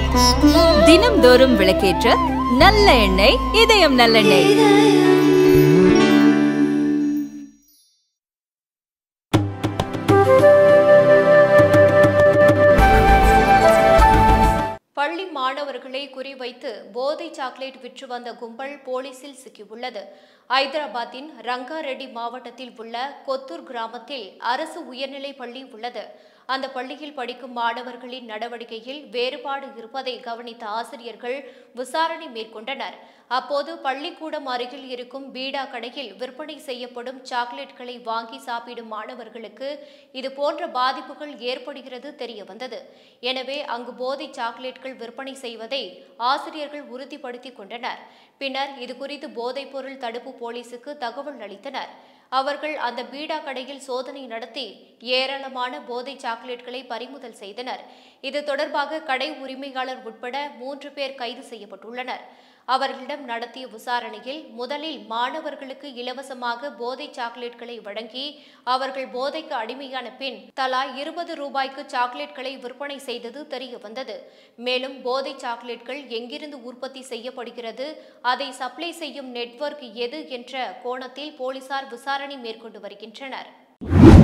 தினம்தோறும் விளக்கேற்ற நல்ல எண்ணெய் இதயம் நல்லெண்ணெய் பள்ளி மாணவர்களை குறிவைத்து போதை சாக்லேட் விற்று வந்த கும்பல் போலீசில் சிக்கியுள்ளது ஐதராபாத்தின் ரங்காரெட்டி மாவட்டத்தில் உள்ள கொத்தூர் கிராமத்தில் அரசு உயர்நிலைப் பள்ளி உள்ளது அந்த பள்ளியில் படிக்கும் மாணவர்களின் நடவடிக்கையில் வேறுபாடு இருப்பதை கவனித்த ஆசிரியர்கள் விசாரணை மேற்கொண்டனர் அப்போது பள்ளிக்கூடம் அருகில் இருக்கும் பீடா கடையில் விற்பனை செய்யப்படும் சாக்லேட்களை வாங்கி சாப்பிடும் மாணவர்களுக்கு இது போன்ற பாதிப்புகள் ஏற்படுகிறது தெரிய வந்தது எனவே அங்கு போதை சாக்லேட்கள் விற்பனை செய்வதை ஆசிரியர்கள் உறுதிப்படுத்திக் கொண்டனர் பின்னர் இதுகுறித்து போதைப்பொருள் தடுப்பு போலீசுக்கு தகவல் அளித்தனர் அவர்கள் அந்த பீடா கடையில் சோதனை நடத்தி ஏராளமான போதை சாக்லேட்களை பறிமுதல் செய்தனர் இது தொடர்பாக கடை உரிமையாளர் உட்பட மூன்று பேர் கைது செய்யப்பட்டுள்ளனர் அவர்களிடம் நடத்திய விசாரணையில் முதலில் மாணவர்களுக்கு இலவசமாக போதை சாக்லேட்களை வழங்கி அவர்கள் போதைக்கு அடிமையான பின் தலா இருபது ரூபாய்க்கு சாக்லேட்களை விற்பனை செய்தது தெரிய வந்தது மேலும் போதை சாக்லேட்கள் எங்கிருந்து உற்பத்தி செய்யப்படுகிறது அதை சப்ளை செய்யும் நெட்வொர்க் எது என்ற கோணத்தில் போலீசார் விசாரணை மேற்கொண்டு வருகின்றனர்